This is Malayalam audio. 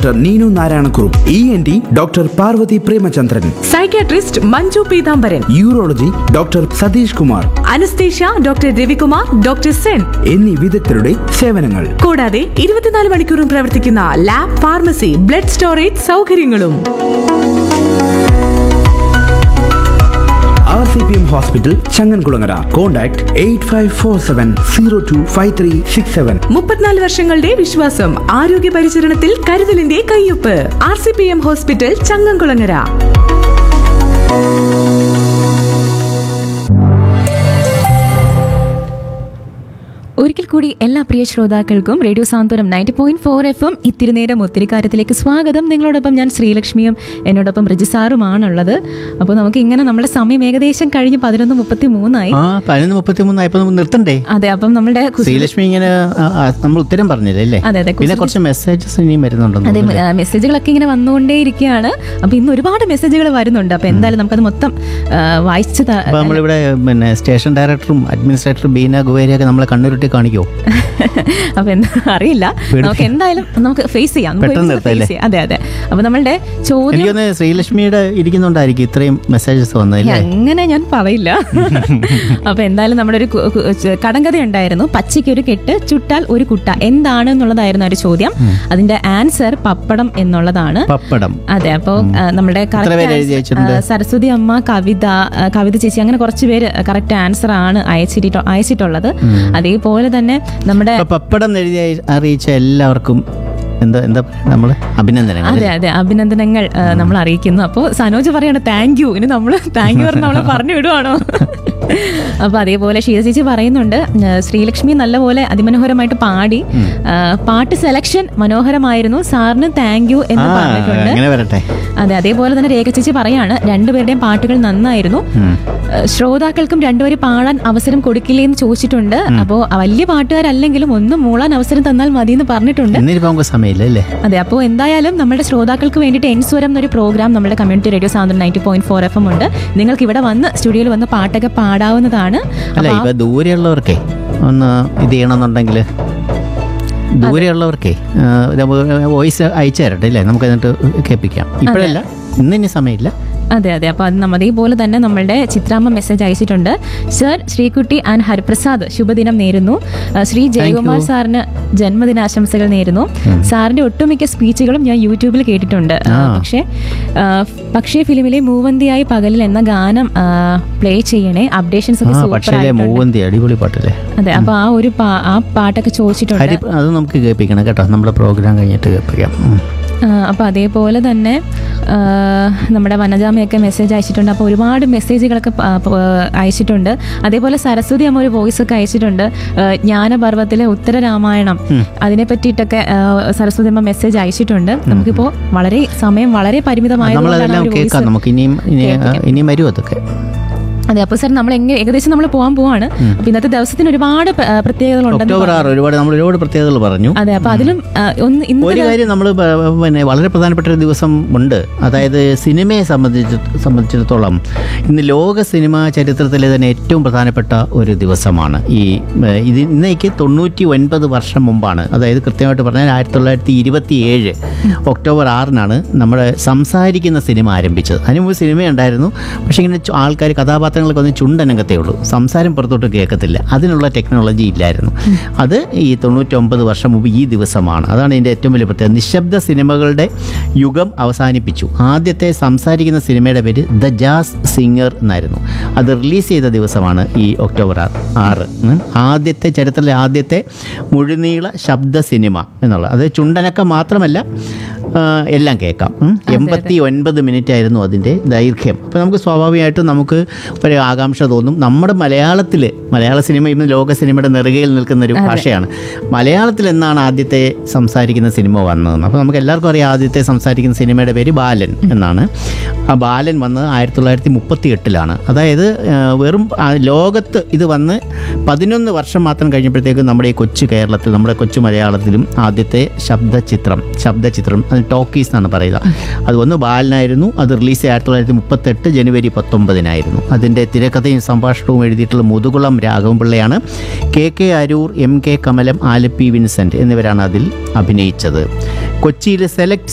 Doctor Neenu Narayanakkurup E N T doctor Parvathy Premachandran psychiatrist Manju Peethambaran urology doctor Satheesh Kumar anaesthesia doctor Ravikumar doctor Sen എന്നീ വിദഗ്ധരുടെ സേവനങ്ങൾ കൂടാതെ ഇരുപത്തിനാല് മണിക്കൂറും പ്രവർത്തിക്കുന്ന ലാബ് ഫാർമസി ബ്ലഡ് സ്റ്റോറേജ് സൗകര്യങ്ങളും R C P M hospital Changankulangara contact eight five four seven zero two five three six seven മുപ്പത്തിനാല് വർഷങ്ങളുടെ വിശ്വാസം ആരോഗ്യ പരിചരണത്തിൽ കരുതലിന്റെ കയ്യൊപ്പ് R C P M hospital Changamkulangara ഒരിക്കൽ കൂടി എല്ലാ പ്രിയ ശ്രോതാക്കൾക്കും റേഡിയോ സാന്ത്വനം നയൻറ്റി പോയിന്റ് ഫോർ എഫും ഇത്തിരി നേരം ഒത്തിരി കാര്യത്തിലേക്ക് സ്വാഗതം നിങ്ങളോടൊപ്പം ഞാൻ ശ്രീലക്ഷ്മിയും എന്നോടൊപ്പം രജിസാറുമാണുള്ളത് അപ്പോൾ നമുക്ക് ഇങ്ങനെ നമ്മുടെ സമയം ഏകദേശം കഴിഞ്ഞ് പതിനൊന്ന് മുപ്പത്തി മൂന്നായി ആ പതിനൊന്ന് മുപ്പത്തി മൂന്നായപ്പോ നമുക്ക് നിർത്തണ്ടേ അതെ അപ്പം നമ്മുടെ കുസൃതി- ശ്രീലക്ഷ്മി ഇങ്ങനെ ആ, ആ, നമ്മൾ ഉത്തരം പറഞ്ഞില്ലേ അല്ലേ അതെ, അതെ, പിന്നെ കുസൃതി- കുറച്ച് മെസ്സേജസ് ഇനിയും വരുന്നുണ്ടെന്ന് അതെ തോന്നുന്നു. ആ, മെസ്സേജുകളൊക്കെ ഇങ്ങനെ വന്നുകൊണ്ടേയിരിക്കുകയാണ് അപ്പൊ ഇന്ന് ഒരുപാട് മെസ്സേജുകൾ വരുന്നുണ്ട് അപ്പൊ എന്തായാലും നമുക്കത് മൊത്തം ആ, വായിച്ച് ത- അപ്പൊ നമ്മളിവിടെ പിന്നെ സ്റ്റേഷൻ ഡയറക്ടറും അഡ്മിനിസ്ട്രേറ്റർ ബീന ഗുവേരിയൊക്കെ നമ്മളെ കണ്ണുരുട്ടി കാണിക്കോ അപ്പൊ എന്താ അറിയില്ല നമുക്ക് എന്തായാലും നമുക്ക് ഫേസ് ചെയ്യാം നമുക്ക് പെട്ടെന്ന് ഒരുമിച്ച് നിർത്താം face ചെയ്യാം. അതെ അതെ അപ്പൊ നമ്മളുടെ ചോദ്യം എനിക്കൊന്ന് ശ്രീലക്ഷ്മിയുടെ ഇരിക്കുന്നുണ്ടായിരിക്കും ഇത്രയും മെസ്സേജസ് വന്നതല്ലേ അങ്ങനെ ഞാൻ പറയില്ല അപ്പൊ എന്തായാലും നമ്മുടെ ഒരു കു- കു- ച- കടങ്കഥ ഉണ്ടായിരുന്നു പച്ചയ്ക്ക് ഒരു കെട്ട് ചുട്ടാൽ ഒരു കുട്ട എന്താണ് എന്നുള്ളതായിരുന്നു ഒരു ചോദ്യം അതിന്റെ ആൻസർ പപ്പടം എന്നുള്ളതാണ് പപ്പടം അതെ അപ്പോൾ നമ്മുടെ എത്ര പേര് correct എഴുതി answer, അയച്ചിട്ടുണ്ട്? ആ, സരസ്വതി അമ്മ കവിത ആ, കവിത ചേച്ചി അങ്ങനെ കുറച്ച് പേര് കറക്റ്റ് ആൻസർ ആണ് അയച്ചിട്ടോ അയച്ചിട്ടുള്ളത് അതേപോലെ തന്നെ നമ്മുടെ അപ്പൊ പപ്പടം എഴുതി അയ- അറിയിച്ച എല്ലാവർക്കും എന്താ എന്താ നമ്മള് അഭിനന്ദനങ്ങൾ അതെ അതെ അഭിനന്ദനങ്ങൾ ആ, നമ്മൾ അറിയിക്കുന്നു അപ്പോൾ സനോജ് പറയാണ് താങ്ക് യു ഇനി നമ്മൾ താങ്ക് യു പറഞ്ഞ് നമ്മളെ പറഞ്ഞു വിടുവാണോ അപ്പൊ അതേപോലെ ഷീല ചേച്ചി പറയുന്നുണ്ട് ആ, ശ്രീലക്ഷ്മി നല്ലപോലെ അതിമനോഹരമായിട്ട് പാടി ആ, പാട്ട് സെലക്ഷൻ മനോഹരമായിരുന്നു സാറിന് താങ്ക് യു എന്ന് ആ പറഞ്ഞിട്ടുണ്ട് അങ്ങനെ വരട്ടെ അതെ അതേപോലെ തന്നെ രേഖ ചേച്ചി പറയാണ് രണ്ടുപേരുടെയും പാട്ടുകൾ നന്നായിരുന്നു ഏഹ് ശ്രോതാക്കൾക്കും രണ്ടുപേരും പാടാൻ അവസരം കൊടുക്കില്ലേ എന്ന് ചോദിച്ചിട്ടുണ്ട് അപ്പോൾ വലിയ പാട്ടുകാരല്ലെങ്കിലും ഒന്ന് മൂളാൻ അവസരം തന്നാൽ മതി എന്ന് പറഞ്ഞിട്ടുണ്ട് എന്നിരിപ്പോ നമുക്ക് സമയമില്ല അല്ലേ അതെ അപ്പോൾ എന്തായാലും നമ്മുടെ ശ്രോതാക്കൾക്ക് വേണ്ടിയിട്ട് എൻസ്വരം എന്നൊരു പ്രോഗ്രാം നമ്മുടെ കമ്മ്യൂണിറ്റി റേഡിയോ സാന്ദ്രൻ ninety point four F M ഉണ്ട് നിങ്ങൾക്ക് ഇവിടെ വന്ന് സ്റ്റുഡിയോയിൽ വന്ന് പാട്ടൊക്കെ പാടാവുന്നതാണ് അല്ല അപ്പൊ ഇപ്പൊ ദൂരെയുള്ളവർക്കേ ഒന്ന് ഇത് ചെയ്യണമെന്നുണ്ടെങ്കിൽ ദൂരെയുള്ളവർക്കേ വോയിസ് അയച്ചു തരട്ടെ അല്ലേ നമുക്ക് എന്നിട്ട് കേൾപ്പിക്കാം ഇപ്പോഴല്ല ഇന്നിനി സമയമില്ല അതെ അതെ അപ്പോൾ അത് നമ്മ അതേപോലെ തന്നെ നമ്മളുടെ ചിത്രാമ്മ മെസ്സേജ് അയച്ചിട്ടുണ്ട് സർ ശ്രീകുട്ടി ആൻഡ് ഹരിപ്രസാദ് ശുഭദിനം നേരുന്നു ആ, ശ്രീ ജയകുമാർ സാറിന് ജന്മദിനാശംസകൾ നേരുന്നു സാറിന്റെ ഒട്ടുമിക്ക സ്പീച്ചുകളും ഞാൻ യൂട്യൂബിൽ കേട്ടിട്ടുണ്ട് ആ, പക്ഷേ ആ, പക്ഷേ ഫിലിമിലെ മൂവന്തിയായി പകലിൽ എന്ന ഗാനം പ്ലേ ചെയ്യണേ അപ്ഡേഷൻസ് ഒക്കെ ആ സൂപ്പർ പക്ഷേ ആയിട്ടുണ്ട് മൂവന്തി അടിപൊളി പാട്ടല്ലേ അതെ അപ്പൊ ആ ഒരു പാ- ആ പാട്ടൊക്കെ ചോദിച്ചിട്ടുണ്ട് ഹരി അത് നമുക്ക് കേൾപ്പിക്കണം കേട്ടോ നമ്മുടെ പ്രോഗ്രാം കഴിഞ്ഞിട്ട് കേൾപ്പിക്കാം ഉം. ആ, അപ്പൊ അതേപോലെ തന്നെ ആ, നമ്മുടെ വനജാമയൊക്കെ മെസ്സേജ് അയച്ചിട്ടുണ്ട് അപ്പോൾ ഒരുപാട് മെസ്സേജുകളൊക്കെ പ- പ- അയച്ചിട്ടുണ്ട് അതേപോലെ സരസ്വതി അമ്മ ഒരു വോയിസ് ഒക്കെ അയച്ചിട്ടുണ്ട് ആ, ജ്ഞാനപർവ്വത്തിലെ ഉത്തര രാമായണം അതിനെ പറ്റിയിട്ടൊക്കെ ആ, സരസ്വതി അമ്മ മെസ്സേജ് അയച്ചിട്ടുണ്ട് നമുക്കിപ്പോ വളരെ സമയം വളരെ പരിമിതമായതുകൊണ്ടാണ് ആ നമ്മളതെല്ലാം ഒരു കേൾക്കാം voice നമുക്ക് ഇനിയും ഇനി ഇനിയും വരും അതൊക്കെ അതെ അപ്പോൾ സാർ നമ്മൾ എങ്ങനെ ഏകദേശം നമ്മൾ പോകാൻ പോവാണ് അപ്പൊ ഇന്നത്തെ ദിവസത്തിന് ഒരുപാട് പ്ര- ആ, പ്രത്യേകതകളുണ്ടെന്ന് ഒക്ടോബർ ആറ് ഒരുപാട് നമ്മൾ ഒരുപാട് പ്രത്യേകതകൾ പറഞ്ഞു അതെ അപ്പൊ അതിലും ആ, ഒന്ന് ഇന്ന് ഒരു കാര്യം നമ്മൾ പിന്നെ വളരെ പ്രധാനപ്പെട്ട ഒരു ദിവസം ഉണ്ട് അതായത് സിനിമയെ സംബന്ധിച്ച് സംബന്ധിച്ചിടത്തോളം ഇന്ന് ലോക സിനിമാ ചരിത്രത്തിലെ തന്നെ ഏറ്റവും പ്രധാനപ്പെട്ട ഒരു ദിവസമാണ് ഈ ഏഹ്, ഇത് ഇന്നേക്ക് തൊണ്ണൂറ്റി ഒൻപത് വർഷം മുമ്പാണ് അതായത് കൃത്യമായിട്ട് പറഞ്ഞാൽ ആയിരത്തി തൊള്ളായിരത്തി ഇരുപത്തി ഏഴ് ഒക്ടോബർ ആറിനാണ് നമ്മുടെ സംസാരിക്കുന്ന സിനിമ ആരംഭിച്ചത് അതിന് മുമ്പ് സിനിമയുണ്ടായിരുന്നു പക്ഷേ ഇങ്ങനെ ആൾക്കാർ കഥാപാത്രങ്ങൾക്ക് ഒന്ന് ചുണ്ടനകത്തേ ഉള്ളൂ സംസാരം പുറത്തോട്ട് കേൾക്കത്തില്ല അതിനുള്ള ടെക്നോളജി ഇല്ലായിരുന്നു അത് ഈ തൊണ്ണൂറ്റൊമ്പത് വർഷം മുമ്പ് ഈ ദിവസമാണ് അതാണ് ഇതിൻ്റെ ഏറ്റവും വലിയ പ്രത്യേകത നിശബ്ദ സിനിമകളുടെ യുഗം അവസാനിപ്പിച്ചു ആദ്യത്തെ സംസാരിക്കുന്ന സിനിമയുടെ പേര് ദ ജാസ് സിംഗർ എന്നായിരുന്നു അത് റിലീസ് ചെയ്ത ദിവസമാണ് ഈ ഒക്ടോബർ ആറ് ആറ് ഉം. ആദ്യത്തെ ചരിത്രത്തിലെ ആദ്യത്തെ മുഴുനീള ശബ്ദ സിനിമ എന്നുള്ളത് അത് ചുണ്ടനക്കം മാത്രമല്ല ആ, എല്ലാം കേൾക്കാം എൺപത്തി ഒൻപത് മിനിറ്റ് ആയിരുന്നു അതിൻ്റെ ദൈർഘ്യം അപ്പോൾ നമുക്ക് സ്വാഭാവികമായിട്ടും നമുക്ക് ഒരു ആകാംക്ഷ തോന്നും നമ്മുടെ മലയാളത്തിൽ മലയാള സിനിമ ഇന്ന് ലോക സിനിമയുടെ നെറുകയിൽ നിൽക്കുന്ന ഒരു ഭാഷയാണ് മലയാളത്തിൽ എന്നാണ് ആദ്യത്തെ സംസാരിക്കുന്ന സിനിമ വന്നതെന്ന് അപ്പോൾ നമുക്ക് എല്ലാവർക്കും അറിയാം ആദ്യത്തെ സംസാരിക്കുന്ന സിനിമയുടെ പേര് ബാലൻ എന്നാണ് ആ ബാലൻ വന്നത് ആയിരത്തി തൊള്ളായിരത്തി മുപ്പത്തി എട്ടിലാണ് അതായത് ആ, വെറും ആ, ലോകത്ത് ഇത് വന്ന് പതിനൊന്ന് വർഷം മാത്രം കഴിഞ്ഞപ്പോഴത്തേക്ക് നമ്മുടെ ഈ കൊച്ചു കേരളത്തിൽ നമ്മുടെ കൊച്ചു മലയാളത്തിലും ആദ്യത്തെ ശബ്ദചിത്രം ശബ്ദചിത്രം അത് ടോക്കീസ് എന്നാണ് പറയുക അത് ഒന്ന് ബാലനായിരുന്നു അത് റിലീസ് ആയിരത്തി തൊള്ളായിരത്തി മുപ്പത്തെട്ട് ജനുവരി പത്തൊമ്പതിനായിരുന്നു അതിൻ്റെ തിരക്കഥയും സംഭാഷണവും എഴുതിയിട്ടുള്ള മുതുകുളം രാഘവൻപിള്ളയാണ് K K Aroor M K Kamalam Alleppey Vincent എന്നിവരാണ് അതിൽ അഭിനയിച്ചത് കൊച്ചിയിൽ സെലക്ട്